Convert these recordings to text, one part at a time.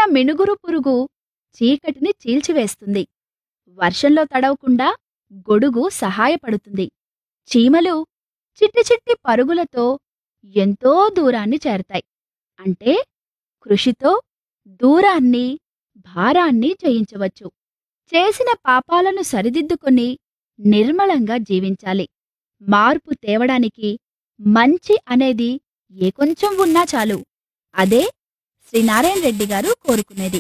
మినుగురు పురుగు చీకటిని చీల్చివేస్తుంది వర్షంలో తడవకుండా గొడుగు సహాయపడుతుంది చీమలు చిట్టి చిట్టి పరుగులతో ఎంతో దూరాన్ని చేరతాయి అంటే కృషితో దూరాన్ని భారాన్ని జయించవచ్చు చేసిన పాపాలను సరిదిద్దుకొని నిర్మలంగా జీవించాలి మార్పు తేవడానికి మంచి అనేది ఏ కొంచెం ఉన్నా చాలు అదే శ్రీనారాయణ రెడ్డి గారు కోరుకునేది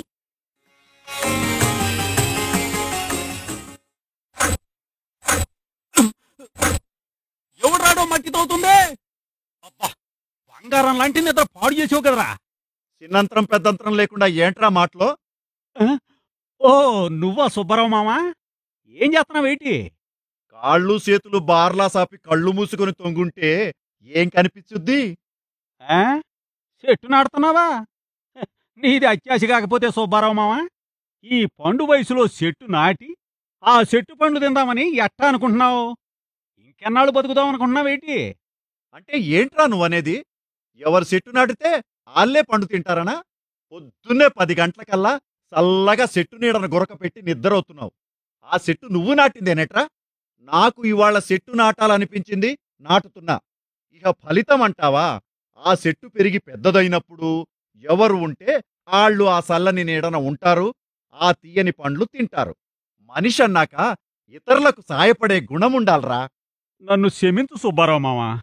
ఎవడాడో మట్టి తవ్వుతుంది అబ్బా బంగారం లాంటి నిద్ర పాడు చేసావు కదరా చిన్నంతరం పెద్దంతరం లేకుండా ఏంట్రా మాటలో ఓ నువ్వా సుబ్బారావు మామా ఏం చేస్తున్నావు ఏంటి కాళ్ళు చేతులు బార్లా సాపి కళ్ళు మూసుకొని తొంగుంటే ఏం కనిపించుద్ది ఆ? చెట్టు నాడుతున్నావా హ, నీది అత్యాశ కాకపోతే సుబ్బారావు మామా ఈ పండు వయసులో చెట్టు నాటి ఆ చెట్టు పండు తిందామని ఎట్టా అనుకుంటున్నావు ఇంకెన్నాళ్ళు బతుకుదాం అనుకుంటున్నావేటి అంటే ఏంట్రా నువ్వనేది ఎవరు చెట్టు నాటితే ఆళ్ళే పండు తింటారనా పొద్దున్నే పది గంటలకల్లా చల్లగా చెట్టు నీడను గురక పెట్టి నిద్రవుతున్నావు ఆ చెట్టు నువ్వు నాటిందేనేట్రా నాకు ఇవాళ చెట్టు నాటాలనిపించింది నాటుతున్నా ఇక ఫలితం అంటావా ఆ చెట్టు పెరిగి పెద్దదైనప్పుడు ఎవరు ఉంటే ఆళ్ళు ఆ చల్లని నీడన ఉంటారు ఆ తీయని పండ్లు తింటారు మనిషి అన్నాక ఇతరులకు సాయపడే గుణముండాలరా నన్ను క్షమించు సుబ్బారావు మామా